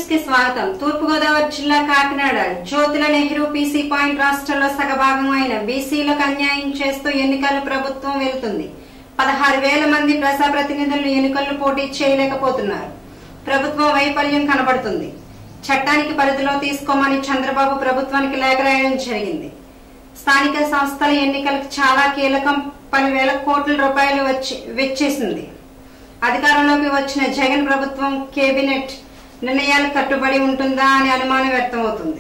కి స్వాగతం తూర్పుగోదావరి జిల్లా కాకినాడ జ్యోతుల నెహ్రూ పీసీ పాయింట్ రాష్ట్రంలో సగభాగం అయిన బీసీలకు అన్యాయం చేస్తూ ఎన్నికలు ప్రభుత్వం వెళుతుంది పదహారు వేల మంది ప్రజాప్రతినిధులు ఎన్నికల్లో పోటీ చేయలేకపోతున్నారు ప్రభుత్వం వైఫల్యం కనబడుతుంది చట్టానికి పరిధిలో తీసుకోమని చంద్రబాబు ప్రభుత్వానికి లేఖ రాయడం జరిగింది స్థానిక సంస్థల ఎన్నికలకు చాలా కీలకం పదివేల కోట్ల రూపాయలు వచ్చి వెచ్చేసింది అధికారంలోకి వచ్చిన జగన్ ప్రభుత్వం కేబినెట్ నిర్ణయాలు కట్టుబడి ఉంటుందా అనే అనుమానం వ్యక్తమవుతుంది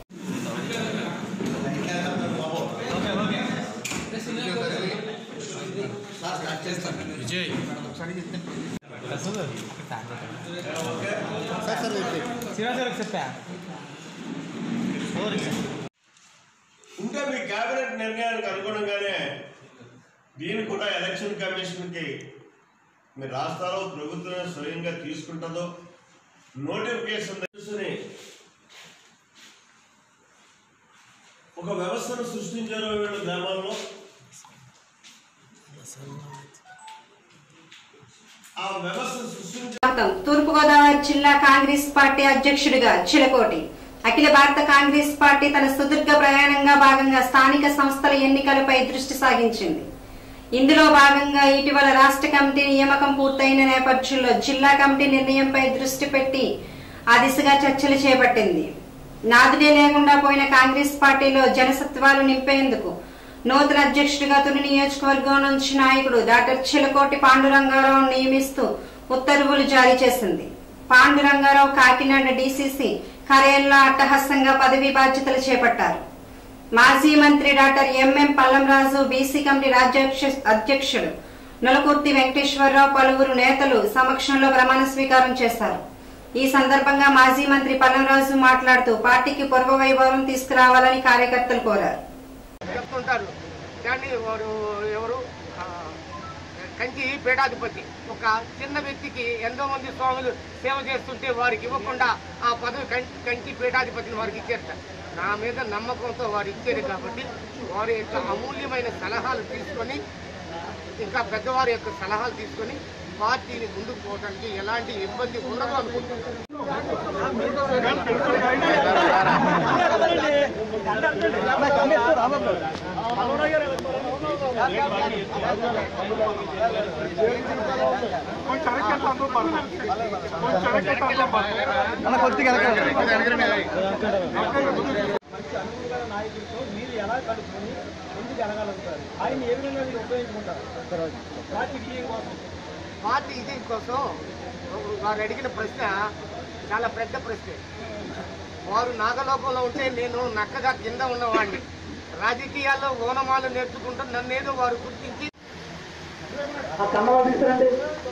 సిరాజర్ చెప్పా ఇంకా మీ కేబినెట్ నిర్ణయానికి అనుగుణంగానే దీన్ని కూడా ఎలక్షన్ కమిషన్కి మీరు రాస్తారో ప్రభుత్వమే స్వయంగా తీసుకుంటుందో నోటిఫికేషన్ తెలుసుని ఒక వ్యవస్థను సృష్టించారు వీళ్ళ గ్రామాల్లో ఆ వ్యవస్థను సృష్టించ స్వాగతం తూర్పుగోదావరి జిల్లా కాంగ్రెస్ పార్టీ అధ్యక్షుడిగా చిలకోటి అఖిల భారత కాంగ్రెస్ పార్టీ తన సుదీర్ఘ ప్రయాణంగా భాగంగా స్థానిక సంస్థల ఎన్నికలపై దృష్టి సాగించింది ఇందులో భాగంగా ఇటీవల రాష్ట్ర కమిటీ నియామకం పూర్తయిన నేపథ్యంలో జిల్లా కమిటీ నిర్ణయంపై దృష్టి పెట్టి ఆ దిశగా చర్చలు చేపట్టింది నాదుడే లేకుండా పోయిన కాంగ్రెస్ పార్టీలో జనసత్వాలు నింపేందుకు నూతన అధ్యక్షుడిగా తుని నియోజకవర్గం నుంచి నాయకుడు డాక్టర్ చిలకోటి పాండురంగారావు నియమిస్తూ ఉత్తర్వులు జారీ చేసింది పాండురంగారావు కాకినాడ డీసీసీ కార్యాలయంలో అట్టహాసంగా పదవీ బాధ్యతలు చేపట్టారు మాజీ మంత్రి doctor MM Pallam Raju BC committee రాజ్యాధ్యక్ష అధ్యక్షుడు నలుకుర్తి వెంకటేశ్వరరావు పలువురు నేతలు సమక్షంలో ప్రమాణ స్వీకారం చేశారు ఈ సందర్భంగా మాజీ మంత్రి పల్లంరాజు మాట్లాడుతూ పార్టీకి పూర్వ వైభవం తీసుకురావాలని కార్యకర్తలు కోరారు చెప్తుంటారు కానీ వారు ఎవరు ఆ, కంచి పీఠాధిపతి ఒక చిన్న వ్యక్తికి ఎంతో మంది స్వాములు సేవ చేస్తుంటే వారికి ఇవ్వకుండా ఆ పదవి కం- కంచి పీఠాధిపతిని వారికి ఇచ్చారట నా మీద నమ్మకంతో వారు ఇచ్చారు కాబట్టి వారి యొక్క అమూల్యమైన సలహాలు తీసుకొని ఇంకా పెద్దవారి యొక్క సలహాలు తీసుకొని పార్టీని ముందుకు పోవడానికి ఎలాంటి ఇబ్బంది ఉండదు అనుకుంటున్నాను అన్న కొద్దిగా మంచి అనుకూల నాయకులతో మీరు ఎలా కలుపుకొని ముందుకు ఎలగలుగుతారు ఆయన ఏ విధంగా మీరు ఉపయోగించుకుంటారు పార్టీ విజయం కోసం పార్టీ ఇది కోసం వారు అడిగిన ప్రశ్న చాలా పెద్ద ప్రశ్న వారు నాగలోకంలో ఉంటే నేను నక్కగా కింద ఉన్నవాడిని రాజకీయాల్లో ఓనమాలు నేర్చుకుంటూ నన్నేదో వారు గుర్తించి ఆ కన్నవాళ్ళు తీసుకురండి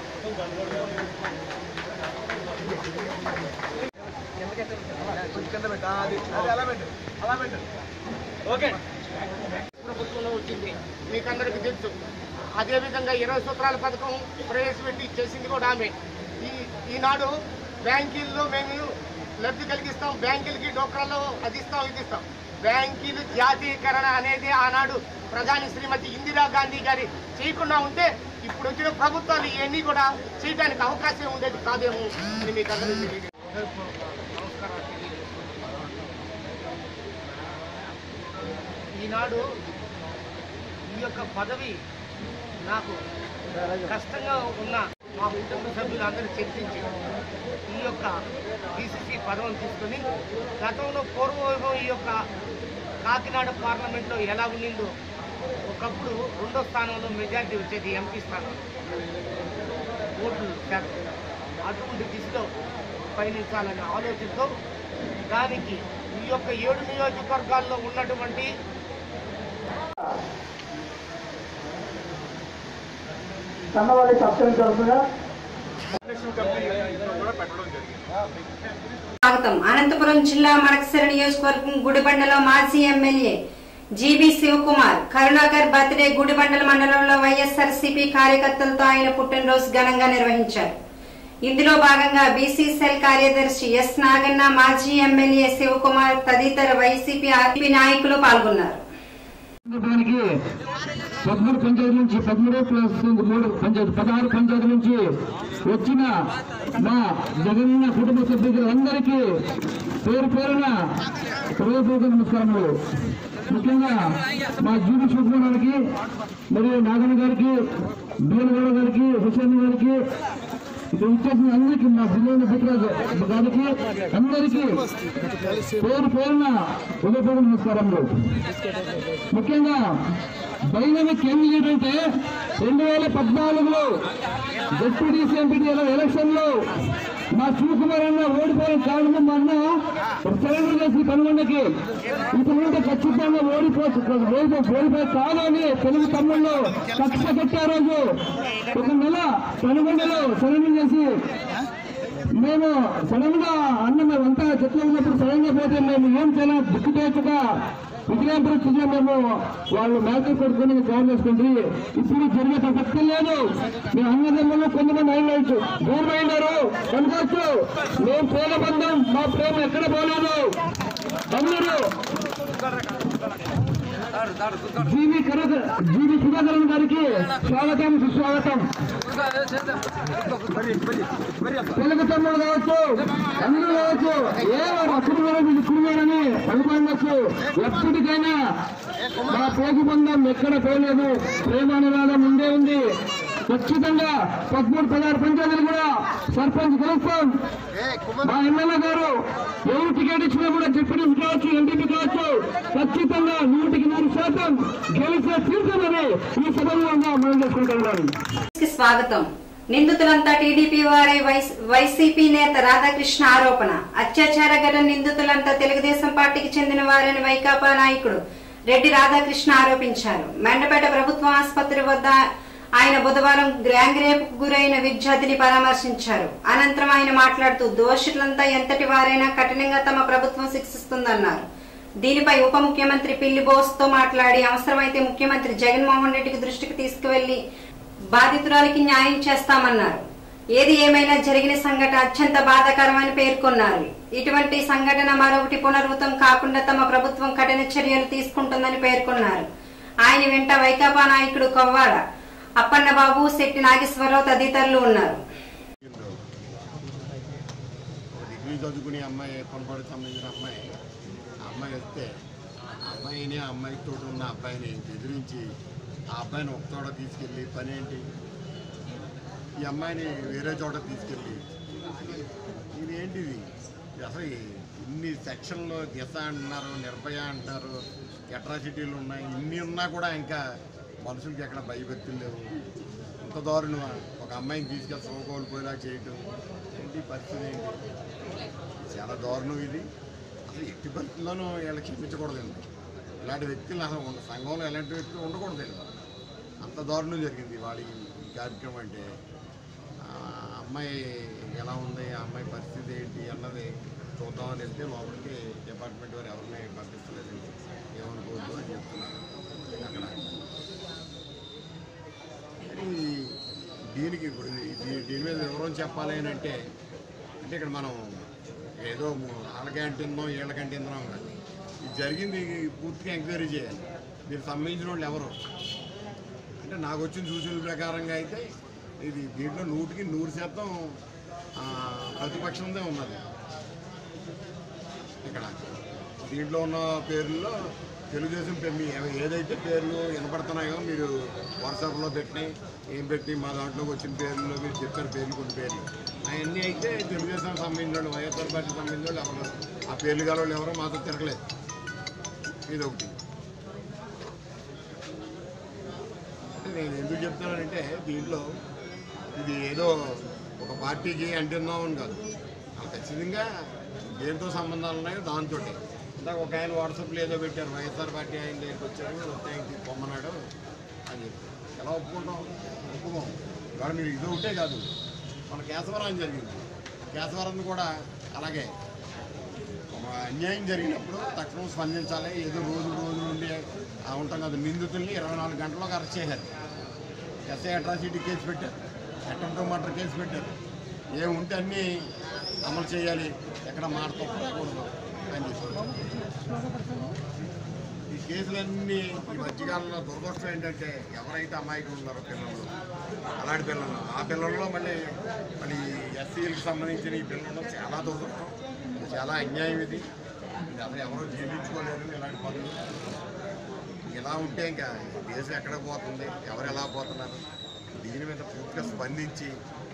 ప్రభుత్వంలో వచ్చింది మీకు అందరికీ తెలుసు అదేవిధంగా ఇరవై సూత్రాల పథకం ప్రవేశపెట్టి చేసింది కూడా ఆమె ఈ ఈనాడు బ్యాంకీల్లో మేము లబ్ధి కలిగిస్తాం బ్యాంకులకి డోక్రాల్లో అది ఇస్తాం ఇది ఇస్తాం బ్యాంకీలు జాతీయకరణ అనేది ఆనాడు ప్రధాని శ్రీమతి ఇందిరాగాంధీ గారి చేయకుండా ఉంటే ఇప్పుడు వచ్చిన ప్రభుత్వాలు ఇవన్నీ కూడా చేయడానికి అవకాశం ఉండేది కాదేమో అని మీకు అందరికీ తెలియదు నమస్కారాలు తెలియజేస్తున్నాను. ఈనాడు ఈ యొక్క పదవి నాకు కష్టంగా ఉన్న మా కుటుంబ సభ్యులు అందరూ చర్చించి ఈ యొక్క డిసిసి పదవిని తీసుకొని గతంలో పూర్వవైభవం ఈ యొక్క కాకినాడ పార్లమెంట్లో ఎలా ఉండిందో ఒకప్పుడు రెండో స్థానంలో మెజారిటీ వచ్చేది ఎంపీ స్థానం ఓట్లు శాతం అటువంటి దిశలో పయనించాలనే ఆలోచనతో దానికి ఈ యొక్క ఏడు నియోజకవర్గాల్లో ఉన్నటువంటి కన్నవాళ్ళ సబ్సిడీ తరఫున స్వాగతం అనంతపురం జిల్లా మడకసిర నియోజకవర్గం గుడిబండలో మాజీ MLA GB Shivakumar Karunakar birthday గుడిబండల మండలంలో వైఎస్ఆర్సీపీ కార్యకర్తలతో ఆయన పుట్టినరోజు ఘనంగా నిర్వహించారు ఇందులో భాగంగా బీసీ సెల్ కార్యదర్శి ఎస్ నాగన్న మాజీ ఎమ్మెల్యే శివకుమార్ తదితర వైసీపీ ఆర్పీ నాయకులు పాల్గొన్నారు దానికి పదమూడు పంచాయతీ నుంచి పదమూడు ప్లస్ మూడు పంచాయతీ పదహారు పంచాయతీ నుంచి వచ్చిన మా జగన్న కుటుంబ సభ్యులందరికీ పేరు పేరున హృదయపూర్వక నమస్కారములు ముఖ్యంగా మా జీవి శుభ్రానికి మరియు నాగన్న గారికి బీరగౌడ గారికి హుసేన్ గారికి ఇక్కడ ఇచ్చేసిన అందరికీ మా జిల్లా పుట్రాజు గారికి అందరికీ పేరు పేరున హృదయపూర్వక నమస్కారములు ముఖ్యంగా డైనమిక్ ఏం ఏంటంటే రెండు వేల పద్నాలుగులో డిప్యూటీసీ ఎంపీటీల ఎలక్షన్ లో మా శివకుమార్ అన్న ఓడిపోయిన కారణం మా అన్న సరెండర్ చేసి కనుగొండకి ఇతను ఖచ్చితంగా ఓడిపోవచ్చు ఓడిపో ఓడిపోయి కాదు అని తెలుగు తమ్ముళ్ళు కక్ష కట్టే రోజు ఒక నెల కనుగొండలో సరెండర్ చేసి మేము సడన్ గా అన్న మేమంతా చెట్లు ఉన్నప్పుడు సడన్ గా పోతే మేము ఏం చేయాలి దిక్కు తోచక విజయం పరిస్థితిలో మేము వాళ్ళు మేకలు కొడుకుని కవర్ చేసుకుంటే ఇప్పుడు జరిగే ప్రసక్తి లేదు మీ అన్నదమ్ములు కొంతమంది అయినవచ్చు దూరం అయినారు కనుకోవచ్చు మేము ప్రేమ బంధం మా ప్రేమ ఎక్కడ పోలేదు అందరూ జీవి కరగ జీవి సుధాకరన్ గారికి స్వాగతం సుస్వాగతం తెలుగు తమ్ముడు కావచ్చు అందరూ కావచ్చు ఏ అప్పుడు కూడా వీళ్ళు కుడివారని అనుకోవచ్చు ఎప్పటికైనా మా పోగు బంధం ఎక్కడ పోలేదు ప్రేమ అనురాధం ఉండే ఉంది ఖచ్చితంగా పదమూడు పదహారు పంచాయతీలు కూడా సర్పంచ్ గెలుస్తాం మా ఎమ్మెల్యే గారు ఎవరు టికెట్ ఇచ్చినా కూడా డిప్యూటీ కావచ్చు ఎంపీ కావచ్చు ఖచ్చితంగా నూటికి నూరు శాతం గెలిచే తీర్చమని ఈ సభలో మనం చేసుకుంటున్నాను కి స్వాగతం నిందితులంతా టీడీపీ వారి వైస్- వైసీపీ నేత రాధాకృష్ణ ఆరోపణ అత్యాచార ఘటన నిందితులంతా తెలుగుదేశం పార్టీకి చెందిన వారని వైకాపా నాయకుడు రెడ్డి రాధాకృష్ణ ఆరోపించారు మెండపేట ప్రభుత్వ ఆసుపత్రి వద్ద ఆయన బుధవారం గ్యాంగ్ రేపుకు గురైన విద్యార్థిని పరామర్శించారు అనంతరం ఆయన మాట్లాడుతూ దోషులంతా ఎంతటి వారైనా కఠినంగా తమ ప్రభుత్వం శిక్షిస్తుందన్నారు దీనిపై ఉప ముఖ్యమంత్రి పిల్లి బోస్ తో మాట్లాడి అవసరమైతే ముఖ్యమంత్రి జగన్మోహన్ రెడ్డికి దృష్టికి తీసుకువెళ్లి బాధితురాలికి న్యాయం చేస్తామన్నారు ఏది ఏమైనా జరిగిన సంఘటన అత్యంత బాధాకరమని పేర్కొన్నారు ఇటువంటి సంఘటన మరొకటి పునరావృతం కాకుండా తమ ప్రభుత్వం కఠిన చర్యలు తీసుకుంటుందని పేర్కొన్నారు ఆయన వెంట వైకాపా నాయకుడు కొవ్వాడ అప్పన్నబాబు శెట్టి నాగేశ్వరరావు తదితరులు ఉన్నారు ఒక డిగ్రీ చదువుకునే అమ్మాయి పొరపాటుకు సంబంధించిన అమ్మాయి ఆ అమ్మాయి వస్తే ఆ అమ్మాయిని ఆ అమ్మాయితో ఉన్న అబ్బాయిని బెదిరించి ఆ అబ్బాయిని ఒక చోట తీసుకెళ్ళి పని ఏంటి ఈ అమ్మాయిని వేరే చోట తీసుకెళ్ళి ఇది ఏంటిది ఇది అసలు ఇన్ని సెక్షన్లో దిశ అంటున్నారు నిర్భయ అంటారు అట్రాసిటీలు ఉన్నాయి ఇన్ని ఉన్నా కూడా ఇంకా మనుషులకి ఎక్కడ భయభక్తులు లేవు ఇంత దారుణమా ఒక అమ్మాయిని తీసుకెళ్ళి సోకోల్పోయేలా చేయటం ఏంటి పరిస్థితి ఏంటి చాలా దారుణం ఇది అసలు ఎట్టి పరిస్థితుల్లోనూ వీళ్ళకి క్షమించకూడదండి ఇలాంటి వ్యక్తులు అసలు ఉండ- సంఘంలో ఎలాంటి వ్యక్తులు ఉండకూడదండి అంత దారుణం జరిగింది వాళ్ళ ఈ ఈ కార్యక్రమం అంటే ఆ అమ్మాయి ఎలా ఉంది ఆ అమ్మాయి పరిస్థితి ఏంటి అన్నది చూద్దామని వెళ్తే లోపలికి డిపార్ట్మెంట్ వారు ఎవరిని పంపిస్తలేదు ఏమనుకోవద్దు అని చెప్తున్నారు అక్కడ మరి దీనికి ఇప్పుడు దీ- దీని మీద వివరం చెప్పాలి అని అంటే అంటే ఇక్కడ మనం ఏదో ము- వాళ్ళకంటే ఇందాం వీళ్ళకంటే ఇందాం కాదు ఇది జరిగింది పూర్తిగా ఎంక్వైరీ చేయాలి మీరు సంబంధించిన వాళ్ళు ఎవరు అంటే నాకు వచ్చిన సూచనల ప్రకారంగా అయితే ఇది దీంట్లో నూటికి నూరు శాతం ఆ, ప్రతిపక్షందే ఉన్నది ఇక్కడ దీంట్లో ఉన్న పేర్లలో తెలుగుదేశం పే- మీ ఏదైతే పేర్లు వినపడుతున్నాయో మీరు వాట్సాప్లో పెట్టినాయి ఏం పెట్టి మా దాంట్లోకి వచ్చిన పేర్లలో మీరు చెప్పారు పేర్లు కొన్ని పేర్లు అవన్నీ అయితే తెలుగుదేశం సంబంధించిన వాళ్ళు వైఎస్ఆర్ పార్టీ సంబంధించిన వాళ్ళు ఎవరు ఆ పేర్లు గల వాళ్ళు ఎవరో మాతో తిరగలేదు ఇది ఒకటి అంటే నేను ఎందుకు చెప్తున్నానంటే దీంట్లో ఇది ఏదో ఒక పార్టీకి అంటున్నామని కాదు అలా ఖచ్చితంగా దేంతో సంబంధాలు ఉన్నాయో దాంతో ఇందాక ఒక ఆయన వాట్సాప్లో ఏదో పెట్టారు వైఎస్ఆర్ పార్టీ ఆయన దగ్గరికి వచ్చారు వస్తే ఇంటికి పొమ్మన్నాడు అని చెప్పి ఎలా ఒప్పుకుంటాం ఒప్పుకోం ఇవాళ మీరు ఇది ఒకటే కాదు మన కేశవరం జరిగింది కేశవరం కూడా అలాగే ఒక అన్యాయం జరిగినప్పుడు తక్షణం స్పందించాలి ఏదో రోజు రోజు నుండి ఆ ఉంటాం కదా నిందితుల్ని ఇరవై నాలుగు గంటలకు అరెస్ట్ చేశారు ఎస్ఐ అట్రాసిటీ కేసు పెట్టారు అటెంప్ట్ మర్డర్ కేసు పెట్టారు ఏముంటే అన్నీ అమలు చేయాలి ఎక్కడ మాట తప్పకూడదు అని చెప్పారు ఈ కేసులన్నీ ఈ మధ్యకాలంలో దురదృష్టం ఏంటంటే ఎవరైతే అమాయకులు ఉన్నారో పిల్లలు అలాంటి పిల్లలు ఆ పిల్లల్లో మళ్ళీ మళ్ళీ ఎస్సీలకు సంబంధించిన ఈ పిల్లలు చాలా దురదృష్టం ఇది చాలా అన్యాయం ఇది ఇది అసలు ఎవరో జీవించుకోలేరు ఇలాంటి పనులు ఇలా ఉంటే ఇంకా దేశం ఎక్కడ పోతుంది ఎవరు ఎలా పోతున్నారు దీని మీద పూర్తిగా స్పందించి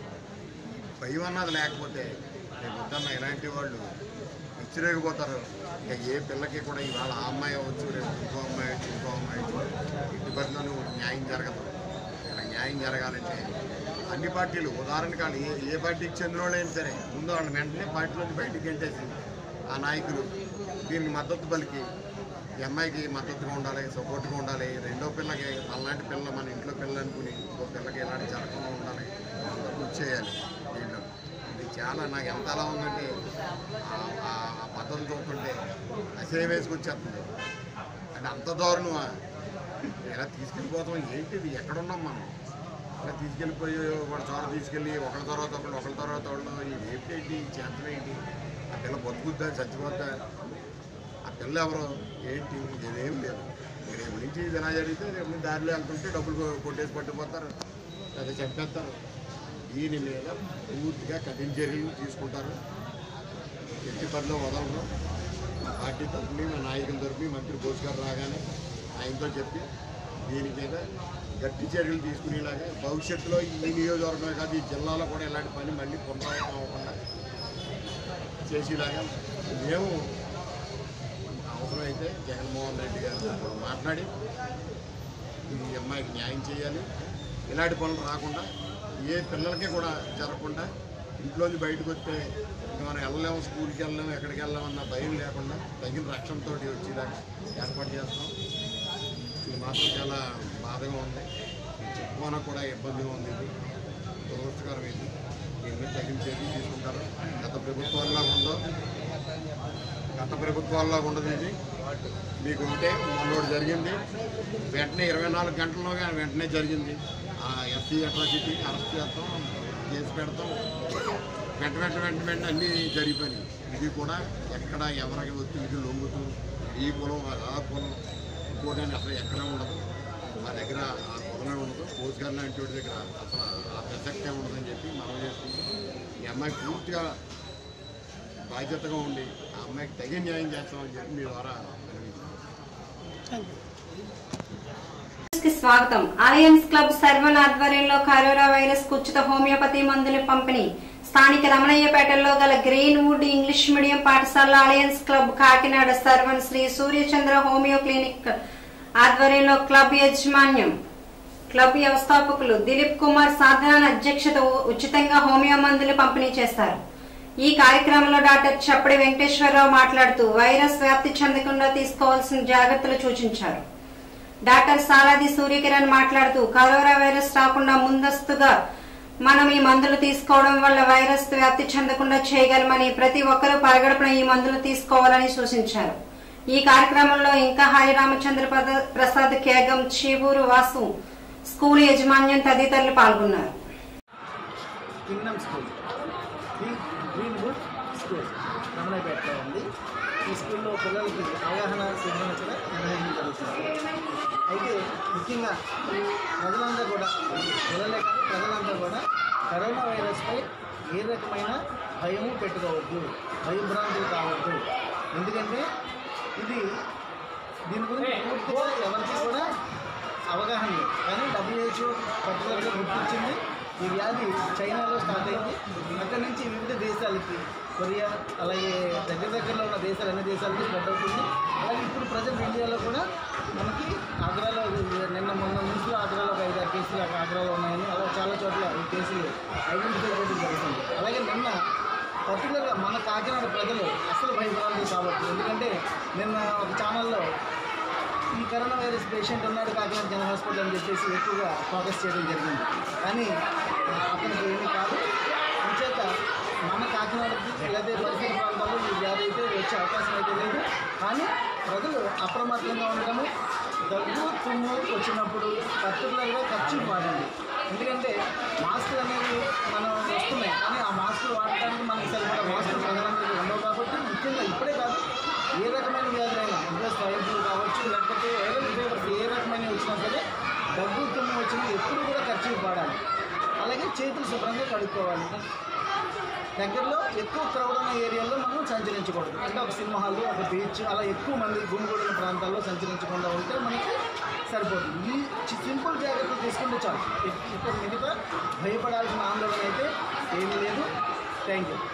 భయం అన్నది లేకపోతే రేపు వద్దన్న ఇలాంటి వాళ్ళు విచ్చిరేగిపోతారు ఇంకా ఏ పిల్లకి కూడా ఇవాళ ఆ అమ్మాయి అవ్వచ్చు రేపు ఇంకో అమ్మాయి అవ్వచ్చు ఇంకో అమ్మాయి అవ్వచ్చు ఇంటి పరిధిలోనూ న్యాయం జరగదు ఇలా న్యాయం జరగాలంటే అన్ని పార్టీలు ఉదాహరణకి వాళ్ళు ఏ ఏ పార్టీకి చెందిన వాళ్ళైనా సరే ముందు వాళ్ళని వెంటనే పార్టీలోంచి బయటికి గెంటేసి ఆ నాయకులు దీనికి మద్దతు పలికి ఈ అమ్మాయికి మద్దతుగా ఉండాలి సపోర్ట్గా ఉండాలి రెండో పిల్లకి అలాంటి పిల్ల మన ఇంట్లో పిల్ల అనుకుని ఇంకో పిల్లకి ఇలాంటి జరగకుండా ఉండాలి అందరూ కృషి చేయాలి దీంట్లో ఇది చాలా నాకు ఎంత అలా ఉందంటే ఆ- ఆ ఆ పద్ధతి చూస్తుంటే అసహ్యం వేసుకొచ్చేస్తుంది అంటే అంత దారుణమా ఇలా తీసుకెళ్ళిపోతాం ఏంటిది ఎక్కడున్నాం మనం ఇలా తీసుకెళ్ళిపోయి ఒక చోర తీసుకెళ్ళి ఒకరి తర్వాత ఒకళ్ళు ఒకరి తర్వాత వాళ్ళు ఈ రేపు ఏంటి ఈ చేతనం ఏంటి ఆ పిల్ల బతుకుద్దా చచ్చిపోద్దా ఆ పిల్ల ఎవరు ఏంటి ఇదేం లేదు రేపు నుంచి ఇది ఎలా జరిగితే రేపు నుంచి దారిలో వెళ్తుంటే డబ్బులు కొ- కొట్టేసి పట్టిపోతారు లేదా చంపేస్తారు దీని మీద పూర్తిగా కఠిన చర్యలు తీసుకుంటారు ఎట్టి పనిలో వదలరు మా పార్టీ తరఫుని మా నాయకుల తరఫుని మంత్రి బోస్ గారు రాగానే ఆయనతో చెప్పి దీని మీద గట్టి చర్యలు తీసుకునేలాగా భవిష్యత్తులో ఈ నియోజకవర్గమే కాదు ఈ జిల్లాలో కూడా ఇలాంటి పని మళ్ళీ పునరావృతం అవ్వకుండా చేసేలాగా మేము అవసరమైతే జగన్మోహన్ రెడ్డి గారితో మాట్లాడి ఈ అమ్మాయికి న్యాయం చేయాలి ఇలాంటి పనులు రాకుండా ఏ పిల్లలకి కూడా జరగకుండా ఇంట్లోంచి బయటకు వస్తే ఇంక మనం వెళ్ళలేము స్కూల్కి వెళ్ళలేము ఎక్కడికి వెళ్ళాం అన్న భయం లేకుండా తగిన రక్షణతో వచ్చేదాకా ఏర్పాటు చేస్తాం ఇది మాత్రం చాలా బాధగా ఉంది చెప్పుకోవడానికి కూడా ఇబ్బందిగా ఉంది ఇది దురదృష్టకరం ఇది దీని మీద తగిన చర్యలు తీసుకుంటారు గత ప్రభుత్వాల్లో ఉందో గత ప్రభుత్వాల్లో ఉండదు ఇది మీకు ఉంటే మొన్నోడు జరిగింది వెంటనే ఇరవై నాలుగు గంటల్లోగా వెంటనే జరిగింది ఆ ఎస్సీ అట్రాసిటీ అరెస్ట్ చేస్తాం కేసు పెడతాం వెంట వెంట వెంట వెంట అన్నీ జరిగిపోయినాయి ఇది కూడా ఎక్కడ ఎవరికి ఒత్తిడికి లొంగుతూ ఈ కులం ఆ కులం ఇంకోటి అని అసలు ఎక్కడ ఉండదు మా దగ్గర ఆ కులమే ఉండదు కోచ్ గారు లాంటి వాడి దగ్గర అసలు ఆ ప్రసక్తే ఉండదని చెప్పి మనం చేసుకుంటాం ఈ అమ్మాయి పూర్తిగా బాధ్యతగా ఉండి ఆ అమ్మాయికి తగిన న్యాయం చేస్తామని చెప్పి మీ ద్వారా విన్నవించుకుంటున్నాం. కి స్వాగతం అలయన్స్ క్లబ్ సర్వన్ ఆధ్వర్యంలో కరోనా వైరస్ ఉచిత హోమియోపతి మందుల పంపిణీ స్థానిక రమణయ్యపేటలో గల గ్రీన్ వుడ్ ఇంగ్లీష్ మీడియం పాఠశాల అలయన్స్ క్లబ్ కాకినాడ సర్వన్ శ్రీ సూర్యచంద్ర హోమియో క్లినిక్ ఆధ్వర్యంలో క్లబ్ యాజమాన్యం క్లబ్ వ్యవస్థాపకులు దిలీప్ కుమార్ సాధారణ అధ్యక్షత ఉచితంగా హోమియో మందులు పంపిణీ చేస్తారు ఈ కార్యక్రమంలో డాక్టర్ చప్పడి వెంకటేశ్వరరావు మాట్లాడుతూ వైరస్ వ్యాప్తి చెందకుండా తీసుకోవాల్సిన జాగ్రత్తలు సూచించారు డాక్టర్ సాలాది సూర్యకిరణ్ మాట్లాడుతూ కరోనా వైరస్ రాకుండా ముందస్తుగా మనం ఈ మందులు తీసుకోవడం వల్ల వైరస్ వ్యాప్తి చెందకుండా చేయగలమని ప్రతి ఒక్కరూ పరగడుపున ఈ మందులు తీసుకోవాలని సూచించారు ఈ కార్యక్రమంలో ఇంకా హరిరామచంద్ర ప్రద- ప్రసాద్ కేగం చీవూరు వాసు స్కూల్ యాజమాన్యం తదితరులు పాల్గొన్నారు kingdom school green greenwood school రమణపేటలో ఉంది ఈ స్కూల్లో పిల్లలకి అవగాహన శిక్షణ కూడా నిర్వహించడం జరుగుతుంది అయితే ముఖ్యంగా ప్రజలందరూ కూడా పిల్లలే కాదు ప్రజలందరూ కూడా కరోనా వైరస్పై ఏ రకమైన భయం పెట్టుకోవద్దు భయభ్రాంతులు కావద్దు ఎందుకంటే ఇది దీని గురించి పూర్తిగా ఎవరికి కూడా అవగాహన లేదు కానీ డబ్ల్యూహెచ్ఓ పర్టికులర్గా గుర్తించింది ఈ వ్యాధి చైనాలో స్టార్ట్ అయింది అక్కడి నుంచి వివిధ దేశాలకి కొరియా అలాగే దగ్గర దగ్గరలో ఉన్న దేశాలు అన్ని దేశాలకి స్ప్రెడ్ అవుతుంది అలాగే ఇప్పుడు ప్రజెంట్ ఇండియాలో కూడా మనకి ఆగ్రాలో నిన్న మొన్న న్యూస్లో ఆగ్రాలో ఒక ఐదారు కేసులు అక్కడ ఆగ్రాలో ఉన్నాయని అలా చాలా చోట్ల ఈ కేసులు ఐడెంటిఫై చేయడం జరుగుతుంది అలాగే నిన్న పర్టికులర్గా మన కాకినాడ ప్రజలు అసలు భయపడాలి కాబట్టి ఎందుకంటే నిన్న ఒక ఛానల్లో ఈ కరోనా వైరస్ పేషెంట్ ఉన్నాడు కాకినాడ జనరల్ హాస్పిటల్ అని చెప్పేసి ఎక్కువగా ఫోకస్ చేయడం జరిగింది కానీ ఆ, అతనికి ఏమీ కాదు అంచేత మన కాకినాడకి లేదా పరిసర ప్రాంతాల్లో ఈ వ్యాధి అయితే వచ్చే అవకాశం అయితే లేదు కానీ ప్రజలు అప్రమత్తంగా ఉండడము దగ్గు తుమ్ము వచ్చినప్పుడు పర్టికులర్గా ఖర్చు వాడండి ఎందుకంటే మాస్క్ అనేది మనం వస్తూ ఉన్నాయి కానీ ఆ మాస్కులు వాడటానికి మనకి సరిపడా మాస్కులు ప్రజలందరికీ ఉండవు కాబట్టి ముఖ్యంగా ఇప్పుడే కాదు ఏ రకమైన వ్యాధులైనా ఇంకా స్వైన్ ఫ్లూ కావచ్చు లేకపోతే వైరల్ ఫీవర్స్ ఏ రకమైన వచ్చినా సరే దగ్గు తుమ్ము వచ్చినా ఎప్పుడు కూడా ఖర్చు వాడాలి అలాగే చేతులు శుభ్రంగా కడుక్కోవాలి దగ్గరలో ఎక్కువ క్రౌడ్ ఉన్న ఏరియాలో మనం సంచరించకూడదు అంటే ఒక సినిమా హాల్ ఒక బీచ్ అలా ఎక్కువ మంది గుమిగూడిన ప్రాంతాల్లో సంచరించకుండా ఉంటే మనకి సరిపోతుంది ఈ చి- సింపుల్ జాగ్రత్తలు తీసుకుంటే చాలు ఇక- ఇక మిగతా భయపడాల్సిన ఆందోళన అయితే ఏమీ లేదు థ్యాంక్ యూ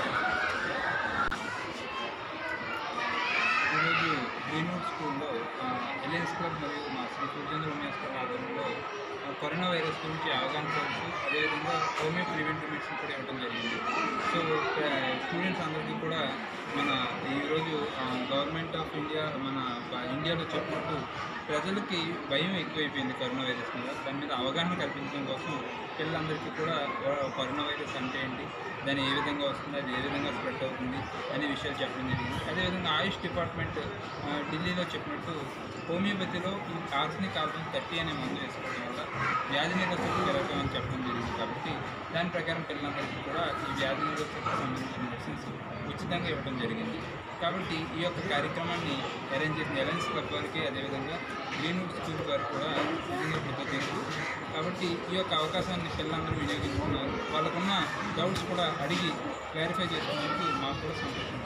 ఈరోజు గ్రీన్వుడ్ స్కూల్లో ఆ, ఎలియన్స్ క్లబ్ మరియు మా శ్రీ సూర్యేంద్ర ఉమేష్ గారి ఆధ్వర్యంలో ఆ, కరోనా వైరస్ గురించి అవగాహన సదస్సు అదేవిధంగా హోమియో ప్రివెంటివ్ మెడిసిన్ కూడా ఇవ్వడం జరిగింది సో ఆ, స్టూడెంట్స్ అందరికీ కూడా మన ఈరోజు ఆ, గవర్నమెంట్ ఆఫ్ ఇండియా మన బ- ఇండియాలో చెప్పినట్టు ప్రజలకి భయం ఎక్కువైపోయింది కరోనా వైరస్ మీద దాని మీద అవగాహన కల్పించడం కోసం పిల్లలందరికీ కూడా ఆ, కరోనా వైరస్ అంటే ఏంటి దాన్ని ఏ విధంగా వస్తుంది అది ఏ విధంగా స్ప్రెడ్ అవుతుంది అనే విషయాలు చెప్పడం జరిగింది అదేవిధంగా ఆయుష్ డిపార్ట్మెంట్ ఆ, ఢిల్లీలో చెప్పినట్టు హోమియోపతిలో ఈ ఆర్సనిక్ ఆల్బమ్ థర్టీ అనే మందు వేసుకోవడం వల్ల వ్యాధి నిరోధక జరగడం అని చెప్పడం జరిగింది కాబట్టి దాని ప్రకారం పిల్లలందరికీ కూడా ఈ వ్యాధి నిరోధక సంబంధించిన మెడిసిన్స్ ఉచితంగా ఇవ్వడం జరిగింది కాబట్టి ఈ యొక్క కార్యక్రమాన్ని అరేంజ్ చేసిన ఎలయన్స్ క్లబ్ వారికి అదేవిధంగా గ్రీన్వుడ్ స్కూల్ వారికి కూడా నిజంగా కృతజ్ఞతలు కాబట్టి ఈ యొక్క అవకాశాన్ని పిల్లలందరూ వినియోగించుకున్నారు వాళ్ళకున్న డౌట్స్ కూడా అడిగి క్లారిఫై చేసుకున్నందుకు మాకు కూడా సంతోషం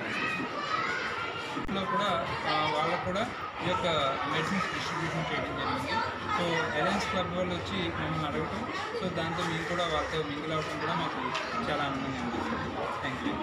లో కూడా ఆ, వాళ్ళకు కూడా ఈ యొక్క మెడిసిన్స్ డిస్ట్రిబ్యూషన్ చేయడం జరిగింది సో అలయన్స్ క్లబ్ వాళ్ళు వచ్చి మమ్మల్ని అడగటం సో దాంతో మేము కూడా వాళ్ళతో మింగిల్ అవ్వడం కూడా మాకు చాలా ఆనందంగా అనిపిస్తుంది థ్యాంక్ యూ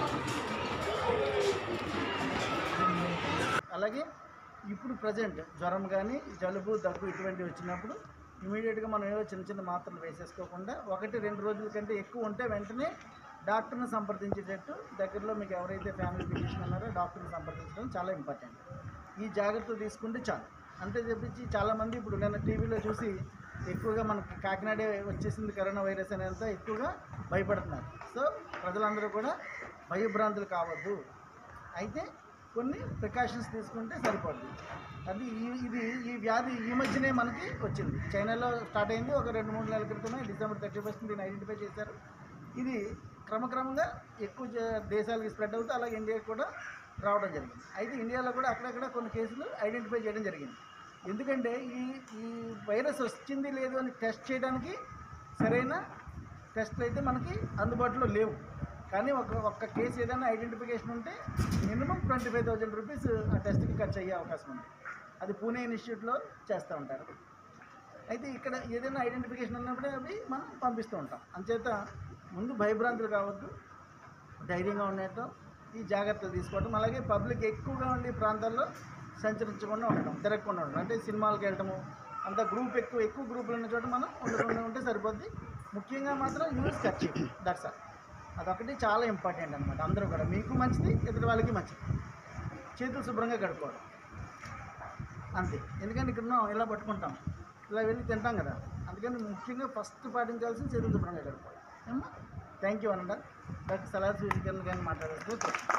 అలాగే ఇప్పుడు ప్రజెంట్ జ్వరం కానీ జలుబు దగ్గు ఇటువంటివి వచ్చినప్పుడు ఇమీడియట్గా మనం ఏవో చిన్న చిన్న మాత్రలు వేసేసుకోకుండా ఒకటి రెండు రోజుల కంటే ఎక్కువ ఉంటే వెంటనే డాక్టర్ని సంప్రదించేటట్టు దగ్గరలో మీకు ఎవరైతే ఫ్యామిలీ ఫిజిషియన్ ఉన్నారో డాక్టర్ని సంప్రదించడం చాలా ఇంపార్టెంట్ ఈ జాగ్రత్తలు తీసుకుంటే చాలు అంతే చెప్పించి చాలామంది ఇప్పుడు నేను టీవీలో చూసి ఎక్కువగా మనకి కాకినాడే వచ్చేసింది కరోనా వైరస్ అనేంత ఎక్కువగా భయపడుతున్నారు సో ప్రజలందరూ కూడా భయభ్రాంతులు కావద్దు అయితే కొన్ని ప్రికాషన్స్ తీసుకుంటే సరిపోద్ది అది ఈ ఇది ఈ వ్యాధి ఈ మధ్యనే మనకి వచ్చింది చైనాలో స్టార్ట్ అయింది ఒక రెండు మూడు నెలల క్రితమే డిసెంబర్ థర్టీ ఫస్ట్ దీన్ని ఐడెంటిఫై చేశారు ఇది క్రమక్రమంగా ఎక్కువ జ- దేశాలకి స్ప్రెడ్ అవుతూ అలాగే ఇండియాకి కూడా రావడం జరిగింది అయితే ఇండియాలో కూడా అక్కడక్కడ కొన్ని కేసులు ఐడెంటిఫై చేయడం జరిగింది ఎందుకంటే ఈ ఈ వైరస్ వచ్చింది లేదు అని టెస్ట్ చేయడానికి సరైన టెస్ట్లు అయితే మనకి అందుబాటులో లేవు కానీ ఒక ఒక్క కేసు ఏదైనా ఐడెంటిఫికేషన్ ఉంటే minimum twenty five thousand rupees ఆ టెస్ట్కి ఖర్చు అయ్యే అవకాశం ఉంది అది పూణే ఇన్స్టిట్యూట్లో చేస్తూ ఉంటారు అయితే ఇక్కడ ఏదైనా ఐడెంటిఫికేషన్ ఉన్నప్పుడే అవి మనం పంపిస్తూ ఉంటాం అంచేత ముందు భయభ్రాంతులు కావద్దు ధైర్యంగా ఉండటం ఈ జాగ్రత్తలు తీసుకోవడం అలాగే పబ్లిక్ ఎక్కువగా ఉండే ప్రాంతాల్లో సంచరించకుండా ఉండడం తిరగకుండా ఉండడం అంటే సినిమాలకు వెళ్ళటము అంత గ్రూప్ ఎక్కువ ఎక్కువ గ్రూపులు ఉన్న చోట మనం ఉండకుండా ఉంటే సరిపోద్ది ముఖ్యంగా మాత్రం యూజ్ ఖర్చు దట్స్ ఆల్ అదొకటి చాలా ఇంపార్టెంట్ అనమాట అందరూ కూడా మీకు మంచిది ఎదుటి వాళ్ళకి మంచిది చేతులు శుభ్రంగా కడుక్కోవడం అంతే ఎందుకంటే ఇక్కడ ఉన్నాం ఇలా పట్టుకుంటాం ఇలా వెళ్ళి తింటాం కదా అందుకని ముఖ్యంగా ఫస్ట్ పాటించాల్సిన చేతులు శుభ్రంగా కడుక్కోవాలి ఏమ్మా థ్యాంక్ యూ అనండ డాక్టర్ సలహా సూచికలను కానీ మాట్లాడుతూ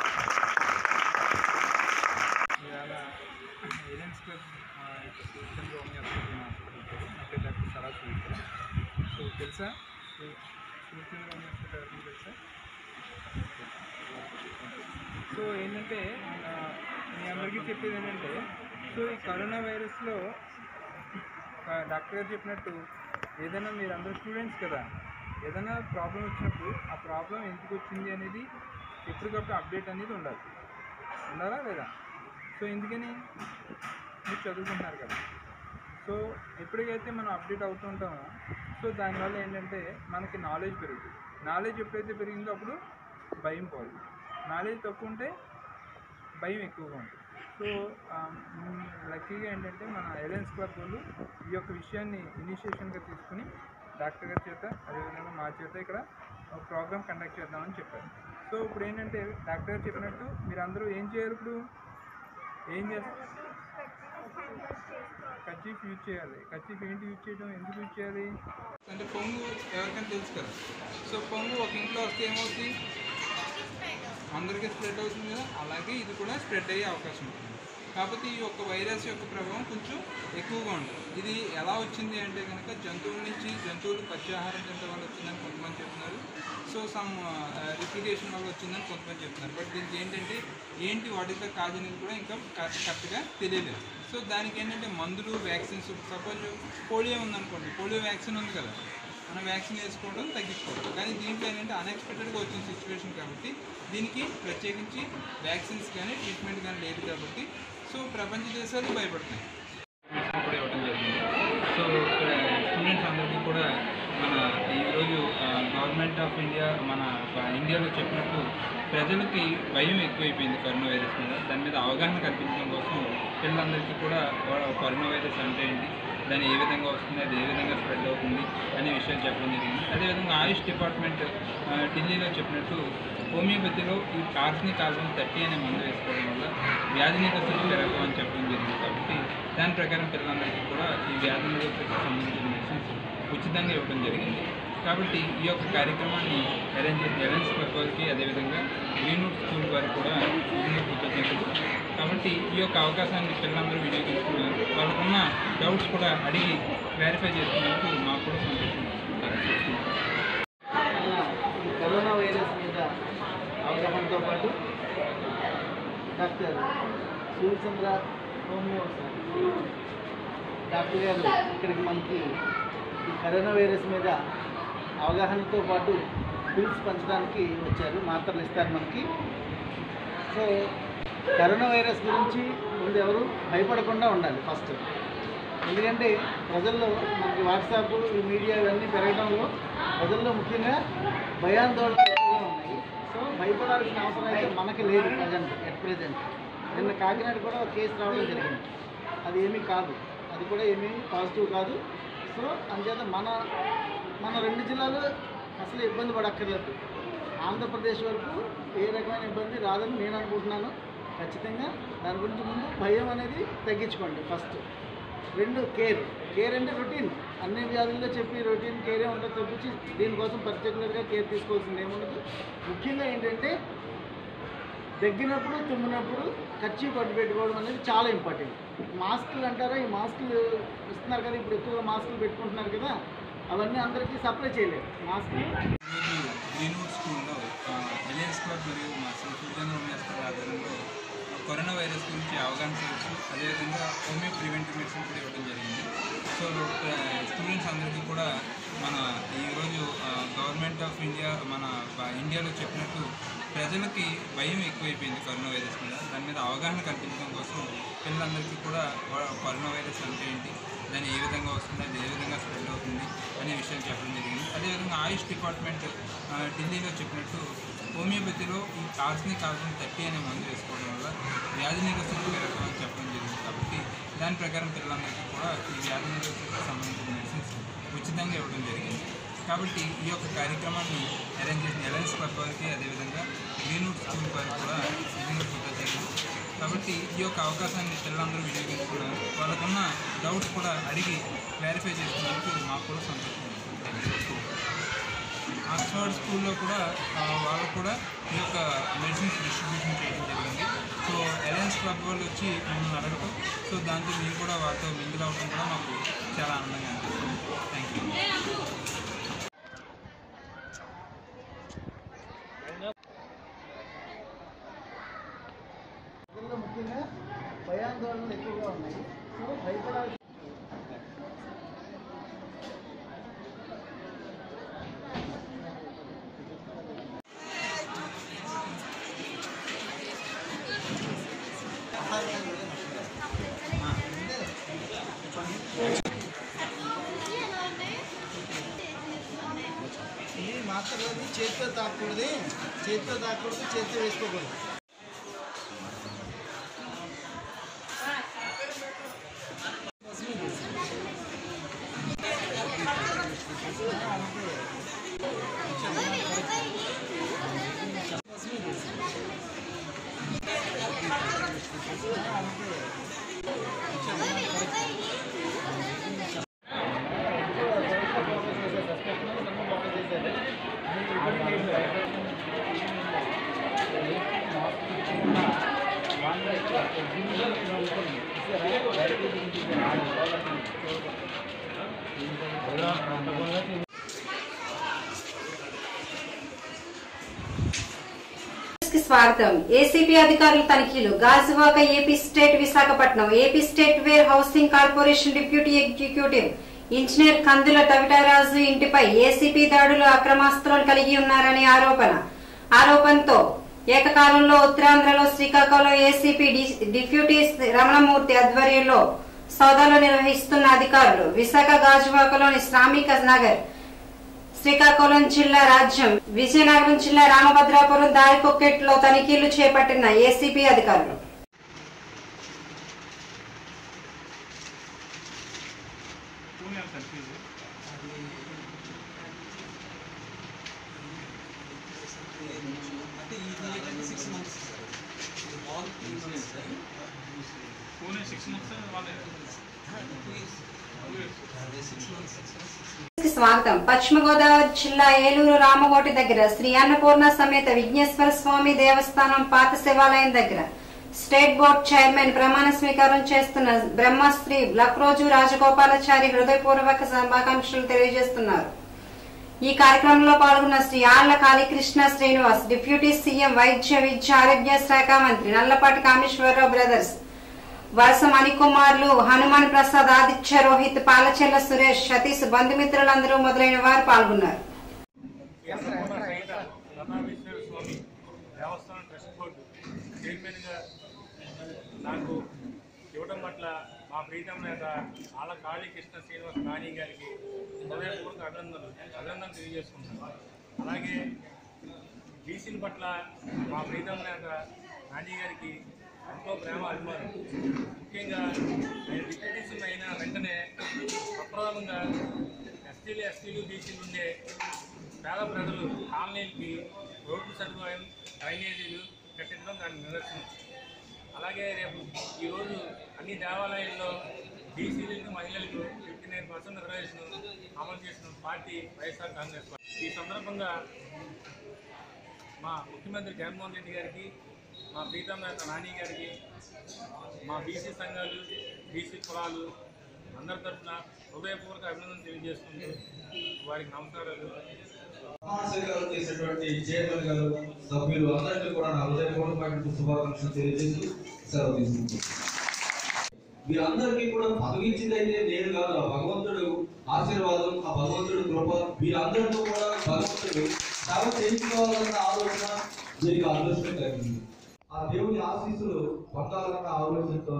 ఇవాళ ఏలియన్స్ క్లబ్ మా యొక్క సూచన రోమి హాస్పిటల్ హాస్పిటల్ నా పేరు డాక్టర్ సరా సుమిత్ర సో తెలుసా సూచన రోమి హాస్పిటల్ ఎవరికి తెలుసా సో ఏంటంటే ఆ, మీ అందరికీ చెప్పేది ఏంటంటే సో ఈ కరోనా వైరస్లో ఆ, డాక్టర్ గారు చెప్పినట్టు ఏదైనా మీరు అందరూ స్టూడెంట్స్ కదా ఏదైనా ప్రాబ్లం వచ్చినప్పుడు ఆ ప్రాబ్లం ఎందుకు వచ్చింది అనేది ఎప్పటికప్పుడు అప్డేట్ అనేది ఉండాలి ఉండాలా లేదా సో ఎందుకని మీరు చదువుకుంటున్నారు కదా సో ఎప్పటికైతే మనం అప్డేట్ అవుతుంటామో సో దానివల్ల ఏంటంటే మనకి నాలెడ్జ్ పెరుగుతుంది నాలెడ్జ్ ఎప్పుడైతే పెరిగిందో అప్పుడు భయం పోదు నాలెడ్జ్ తక్కువ ఉంటే భయం ఎక్కువగా ఉంటుంది సో లక్కీగా ఏంటంటే మన ఎలయన్స్ క్లబ్ వాళ్ళు ఈ యొక్క విషయాన్ని ఇనిషియేషన్గా తీసుకుని డాక్టర్ గారి చేత అదేవిధంగా మా చేత ఇక్కడ ఒక ప్రోగ్రామ్ కండక్ట్ చేద్దామని చెప్పారు సో ఇప్పుడు ఏంటంటే డాక్టర్ గారు చెప్పినట్టు మీరు అందరూ ఏం చేయాలి ఇప్పుడు ఏం చేస్తారు కచ్చీఫ్ యూజ్ చేయాలి కచ్చీఫ్ ఏంటి యూజ్ చేయడం ఎందుకు యూజ్ చేయాలి అంటే పొంగు ఎవరికైనా తెలుసు కదా సో పొంగు ఒక ఇంట్లో వస్తే ఏమవుతుంది అందరికీ స్ప్రెడ్ అవుతుంది కదా అలాగే ఇది కూడా స్ప్రెడ్ అయ్యే అవకాశం ఉంటుంది కాకపోతే ఈ యొక్క వైరస్ యొక్క ప్రభావం కొంచెం ఎక్కువగా ఉంటుంది ఇది ఎలా వచ్చింది అంటే కనుక జంతువుల నుంచి జంతువులు పచ్చాహారం తినడం వల్ల వచ్చిందని కొంతమంది చెప్తున్నారు సో సమ్ రిప్లికేషన్ వల్ల వచ్చిందని కొంతమంది చెప్తున్నారు బట్ దీనికి ఏంటంటే ఏంటి వాటితో కాజ్ అనేది కూడా ఇంకా కరెక్ట్గా తెలియలేదు సో దానికి ఏంటంటే మందులు వ్యాక్సిన్స్ సపోజ్ పోలియో ఉందనుకోండి పోలియో వ్యాక్సిన్ ఉంది కదా మనం వ్యాక్సిన్ వేసుకోవడం తగ్గించుకోవడం కానీ దీంట్లో ఏంటంటే అన్ఎక్స్పెక్టెడ్గా వచ్చిన సిచ్యువేషన్ కాబట్టి దీనికి ప్రత్యేకించి వ్యాక్సిన్స్ కానీ ట్రీట్మెంట్ కానీ లేదు కాబట్టి సో ప్రపంచ దేశాలు భయపడుతున్నాయి కూడా ఇవ్వడం జరిగింది సో ఇక్కడ స్టూడెంట్స్ అందరికీ కూడా మన ఈరోజు గవర్నమెంట్ ఆఫ్ ఇండియా మన ప- ఇండియాలో చెప్పినట్టు ప్రజలకి భయం ఎక్కువైపోయింది కరోనా వైరస్ మీద దాని మీద అవగాహన కల్పించడం కోసం పిల్లలందరికీ కూడా వా- కరోనా వైరస్ అంటే ఏంటి దాన్ని ఏ విధంగా వస్తుంది అది ఏ విధంగా స్ప్రెడ్ అవుతుంది అనే విషయాలు చెప్పడం జరిగింది అదేవిధంగా ఆయుష్ డిపార్ట్మెంట్ ఆ, ఢిల్లీలో చెప్పినట్టు హోమియోపతిలో ఈ కార్స్ని కార్బన్ థర్టీ అనే మందు వేసుకోవడం వల్ల వ్యాధి నిరోధక పెరగదు అని చెప్పడం జరిగింది కాబట్టి దాని ప్రకారం పిల్లలందరికీ కూడా ఈ వ్యాధి నిరోధక సంబంధించిన మెడిసిన్స్ ఉచితంగా ఇవ్వడం జరిగింది కాబట్టి ఈ యొక్క కార్యక్రమాన్ని అరేంజ్ చేసిన అరేంజ్ క్లబ్ వారికి అదేవిధంగా గ్రీన్వుడ్ స్కూల్ వారికి కూడా నిజంగా కృతజ్ఞతలు కాబట్టి ఈ యొక్క అవకాశాన్ని పిల్లలందరూ వినియోగించుకున్నారు వాళ్ళకున్న డౌట్స్ కూడా అడిగి క్లారిఫై చేసుకున్నందుకు మాకు కూడా సంతోషం ఈ కరోనా వైరస్ మీద అవగాహనతో పాటు డాక్టర్ సూర్యచంద్ర హోమియో డాక్టర్ గారు ఇక్కడికి మనకి ఈ కరోనా వైరస్ మీద అవగాహనతో పాటు పిల్స్ పంచడానికి వచ్చారు మాత్రలు ఇస్తారు మనకి సో కరోనా వైరస్ గురించి ముందు ఎవరు భయపడకుండా ఉండాలి ఫస్ట్ ఎందుకంటే ప్రజల్లో మనకి వాట్సాప్ ఈ మీడియా ఇవన్నీ పెరగడంలో ప్రజల్లో ముఖ్యంగా భయాందోళన ఎక్కువగా ఉన్నాయి సో భయపడాల్సిన అవసరం అయితే మనకి లేదు ప్రజెంట్ ఎట్ ప్రజెంట్ నిన్న కాకినాడ కూడా ఒక కేసు రావడం జరిగింది అది ఏమీ కాదు అది కూడా ఏమీ పాజిటివ్ కాదు సో అంచేత మన మన రెండు జిల్లాలు అసలు ఇబ్బంది పడక్కర్లేదు ఆంధ్రప్రదేశ్ వరకు ఏ రకమైన ఇబ్బంది రాదని నేను అనుకుంటున్నాను ఖచ్చితంగా దాని గురించి ముందు భయం అనేది తగ్గించుకోండి ఫస్ట్ రెండు కేర్ కేర్ అంటే రొటీన్ అన్ని వ్యాధుల్లో చెప్పి రొటీన్ కేరే ఉంటుంది తప్పించి దీనికోసం పర్టికులర్గా కేర్ తీసుకోవాల్సింది ఏముండదు ముఖ్యంగా ఏంటంటే దగ్గినప్పుడు తుమ్మినప్పుడు ఖర్చు పట్టు పెట్టుకోవడం అనేది చాలా ఇంపార్టెంట్ మాస్కులు అంటారా ఈ మాస్కులు ఇస్తున్నారు కదా ఇప్పుడు ఎక్కువగా మాస్కులు పెట్టుకుంటున్నారు కదా అవన్నీ అందరికీ సప్లై చేయలేదు మాస్కులు ఈరోజు గ్రీన్వుడ్ స్కూల్లో ఆ, ఎలియన్స్ క్లబ్ మరియు మా శ్రీ సూర్యచంద్ర ఉమేశ్వర్ ఆధ్వర్యంలో కరోనా వైరస్ గురించి అవగాహన చేయొచ్చు అదేవిధంగా హోమియో ప్రివెంటివ్ మెడిసిన్ కూడా ఇవ్వడం జరిగింది సో ఆ, స్టూడెంట్స్ అందరికీ కూడా మన ఈరోజు ఆ, గవర్నమెంట్ ఆఫ్ ఇండియా మన బ- ఇండియాలో చెప్పినట్టు ప్రజలకి భయం ఎక్కువైపోయింది కరోనా వైరస్ మీద దాని మీద అవగాహన కల్పించడం కోసం పిల్లలందరికీ కూడా వా- కరోనా వైరస్ అంటే ఏంటి దాన్ని ఏ విధంగా వస్తుంది అది ఏ విధంగా స్ప్రెడ్ అవుతుంది అనే విషయాలు చెప్పడం జరిగింది అదేవిధంగా ఆయుష్ డిపార్ట్మెంట్ ఆ, ఢిల్లీలో చెప్పినట్టు హోమియోపతిలో ఈ కార్స్ని కార్బన్ థర్టీ అనే మందు వేసుకోవడం వల్ల వ్యాధి నిరోధక పెరగడం అని చెప్పడం జరిగింది కాబట్టి దాని ప్రకారం పిల్లలందరికీ కూడా ఈ వ్యాధి నిరోధక సంబంధించిన మెడిసిన్స్ ఉచితంగా ఇవ్వడం జరిగింది కాబట్టి ఈ యొక్క కార్యక్రమాన్ని అరేంజ్ చేసిన అలయన్స్ క్లబ్ వారికి అదేవిధంగా గ్రీన్వుడ్ స్కూల్ వారికి కూడా నిజంగా కృతజ్ఞతలు కాబట్టి ఈ యొక్క అవకాశాన్ని పిల్లలందరూ వినియోగించుకున్నారు వాళ్ళకున్న డౌట్స్ కూడా అడిగి క్లారిఫై చేసుకున్నందుకు మాకు కూడా సంతోషం ఆక్స్ఫర్డ్ స్కూల్లో కూడా ఆ, వాళ్ళకు కూడా ఈ యొక్క మెడిసిన్స్ డిస్ట్రిబ్యూషన్ చేయడం జరిగింది సో అలయన్స్ క్లబ్ వాళ్ళు వచ్చి మమ్మల్ని అడగటం సో దాంతో మేము కూడా వాళ్ళతో మింగిల్ అవ్వడం కూడా మాకు చాలా ఆనందంగా అనిపిస్తుంది థ్యాంక్ యూ ప్రజల్లో ముఖ్యంగా భయాందోళనలు ఎక్కువగా ఉన్నాయి సో భయపడాల్సి ఇది మాత్రలు చేతితో తాకూడదు చేతితో తాకూడదు చేతితో వేసుకోకూడదు కి స్వాగతం ఏసీపీ అధికారుల తనిఖీలు Gajuwaka AP state Visakhapatnam AP state ware housing corporation deputy executive engineer Kandula Tavitaraju ఇంటిపై ఏసీపీ దాడులు అక్రమాస్త్రాలు కలిగి ఉన్నారనే ఆరోపణ ఆరోపణతో ఏకకాలంలో ఉత్తరాంధ్రలో శ్రీకాకుళం ఏసీపీ డి- డిప్యూటీ రమణమూర్తి ఆధ్వర్యంలో సోదాలు నిర్వహిస్తున్న అధికారులు విశాఖ గాజువాకలోని శ్రామిక నగర్ శ్రీకాకుళం జిల్లా రాజ్యం విజయనగరం జిల్లా రామభద్రాపురం దారికొక్కెట్లో తనిఖీలు చేపట్టిన ఏసీబీ అధికారులు స్వాగతం పశ్చిమ గోదావరి జిల్లా ఏలూరు రామకోటి దగ్గర శ్రీ అన్నపూర్ణ సమేత విఘ్నేశ్వర స్వామి దేవస్థానం పాత శివాలయం దగ్గర స్టేట్ బోర్డు చైర్మన్ ప్రమాణ స్వీకారం చేస్తున్న బ్రహ్మశ్రీ లక్రోజు రాజగోపాలాచారి హృదయపూర్వక శుభాకాంక్షలు తెలియజేస్తున్నారు ఈ కార్యక్రమంలో పాల్గొన్న శ్రీ ఆళ్ల కాళీకృష్ణ శ్రీనివాస్ డిప్యూటీ సీఎం వైద్య విద్య ఆరోగ్య శాఖ మంత్రి నల్లపాటి కామేశ్వరరావు బ్రదర్స్ వలస మణికుమార్లు హనుమాన్ ప్రసాద్ ఆదిత్య రోహిత్ పాలచెల్ల సురేష్ సతీష్ బంధుమిత్రులందరూ మొదలైన వారు పాల్గొన్నారు సహిత రమణేశ్వర స్వామి దేవస్థానం ట్రస్ట్ బోర్డు చైర్మన్గా నాకు ఇవ్వడం పట్ల మా ప్రీతం నేత ఆళ్ళ కాళీకృష్ణ శ్రీనివాస్ నాని గారికి హృదయపూర్వక అభినందనలు అభినందనలు తెలియజేసుకుంటున్నాను అలాగే బీసీల పట్ల మా ప్రీతం నేత నాని గారికి ఎంతో ప్రేమ అభిమానం ముఖ్యంగా నేను డిప్యూటీసీలు అయిన వెంటనే అప్రధానంగా ఎస్టీలు ఎస్టీలు బీసీలు ఉండే పేద ప్రజలు కాలనీలకి రోడ్డు సదుపాయం డ్రైనేజీలు కట్టించడం దాని నిదర్శనం అలాగే రేపు ఈరోజు అన్ని దేవాలయాల్లో బీసీలకు మహిళలకు ఫిఫ్టీ నైన్ పర్సెంట్ రిజర్వేషన్ అమలు చేసిన పార్టీ వైఎస్ఆర్ కాంగ్రెస్ పార్టీ ఈ సందర్భంగా మా ముఖ్యమంత్రి జగన్మోహన్ రెడ్డి గారికి మా ప్రీతం నేత నాని గారికి మా బీసీ సంఘాలు బీసీ కులాలు అందరి తరఫున హృదయపూర్వక అభినందనలు తెలియజేసుకుంటూ వారికి నమస్కారాలు ప్రమాణ స్వీకారం చేసినటువంటి చైర్మన్ గారు సభ్యులు అందరికీ కూడా నా హృదయపూర్వకమైన శుభాకాంక్షలు తెలియజేస్తూ సెలవు తీసుకుంటున్నాను వీరందరికీ కూడా పదవించింది అయితే నేను కాదు ఆ భగవంతుడు ఆశీర్వాదం ఆ భగవంతుడు కృప వీరందరితో కూడా భగవంతుడు సేవ చేయించుకోవాలన్న ఆలోచన దీనికి ఆలోచన కలిగింది ఆ దేవుని ఆశీస్సులు పొందాలన్న ఆలోచనతో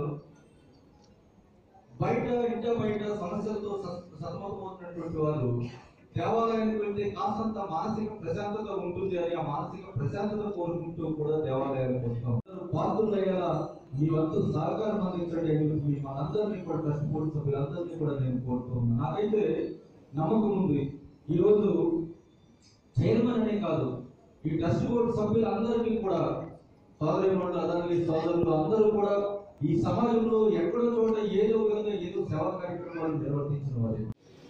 బయట ఇంట బయట సమస్యలతో సత్- సతమతమవుతున్నటువంటి వారు దేవాలయానికి వెళ్తే కాసంత మానసిక ప్రశాంతత ఉంటుంది అని ఆ మానసిక ప్రశాంతత కోరుకుంటూ కూడా దేవాలయానికి వస్తాం పాత్రలు అయ్యేలా మీ వంతు సహకారం అందించండి అని మీ మనందరినీ కూడా ట్రస్ట్ బోర్డు సభ్యులందరినీ కూడా నేను కోరుతున్నాను నాకైతే నమ్మకం ఉంది ఈరోజు చైర్మన్ అనే కాదు ఈ ట్రస్ట్ బోర్డు సభ్యులందరికీ కూడా సోదరులు అదనవి సోదరులు అందరూ కూడా ఈ సమాజంలో ఎక్కడో చోట ఏదో విధంగా ఏదో సేవా కార్యక్రమాలు నిర్వర్తించిన వారే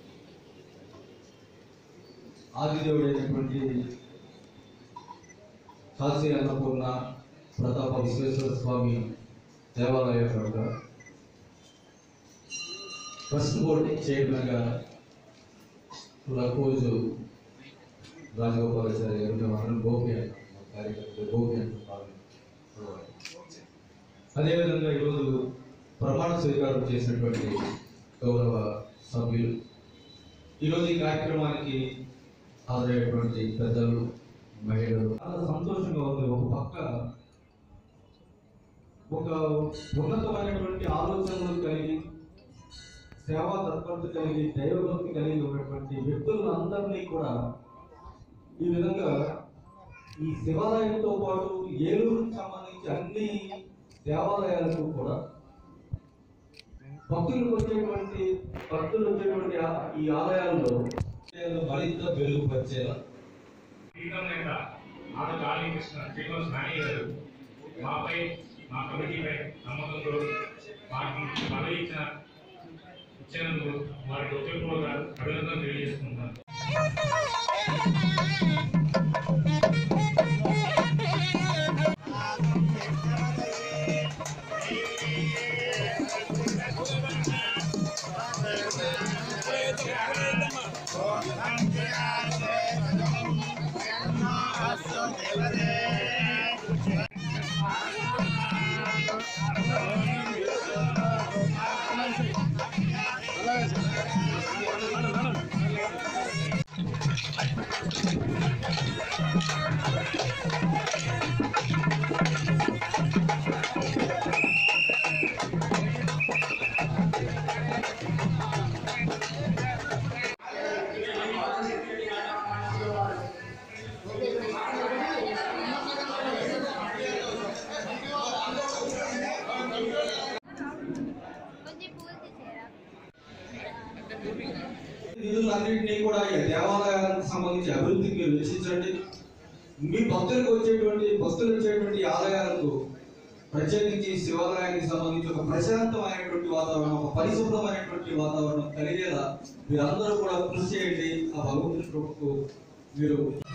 ఆదిదేవుడైనటువంటి కాశీ అన్నపూర్ణ ప్రతాప విశ్వేశ్వర స్వామి దేవాలయం యొక్క ట్రస్ట్ బోర్డు చైర్మన్గా లకోజు రాజగోపాలాచార్య గారు మేమందరం గోపి అంటాం మా కార్యకర్తలు గోపి అంటాం అదేవిధంగా ఈరోజు ప్రమాణ స్వీకారం చేసినటువంటి గౌరవ సభ్యులు ఈరోజు ఈ కార్యక్రమానికి హాజరైనటువంటి పెద్దలు మహిళలు చాలా సంతోషంగా ఉంది ఒక పక్క ఒక ఉన్నతమైనటువంటి ఆలోచనలు కలిగి సేవా తత్పరత కలిగి దైవభక్తి కలిగి ఉన్నటువంటి వ్యక్తులందరినీ కూడా ఈ విధంగా ఈ శివాలయంతో పాటు ఏలూరుకు సంబంధించి అన్ని దేవాలయాలకు కూడా భక్తులకు వచ్చేటువంటి భక్తులు వచ్చేటువంటి ఆ- ఈ ఆలయాల్లో మరింత మెరుగుపరిచేలా ప్రీతం నేత ఆడ కాళీకృష్ణ శ్రీనివాస్ నాని గారు మాపై మా కమిటీపై నమ్మకంతో మాకు పదవి ఇచ్చిన ఇచ్చినందుకు వారికి హృదయపూర్వక అభినందనలు తెలియజేసుకుంటున్నాను ఈ నిధులన్నింటినీ కూడా ఈ దేవాలయాలకు సంబంధించి అభివృద్ధికి మీరు వెచ్చించండి మీ భక్తులకు వచ్చేటువంటి భక్తులు వచ్చేటువంటి ఆలయాలకు ప్రత్యేకించి శివాలయానికి సంబంధించి ఒక ప్రశాంతమైనటువంటి వాతావరణం ఒక పరిశుభ్రమైనటువంటి వాతావరణం కలిగేలా మీరందరూ కూడా కృషి చేయండి ఆ భగవంతుడి కృపకు మీరు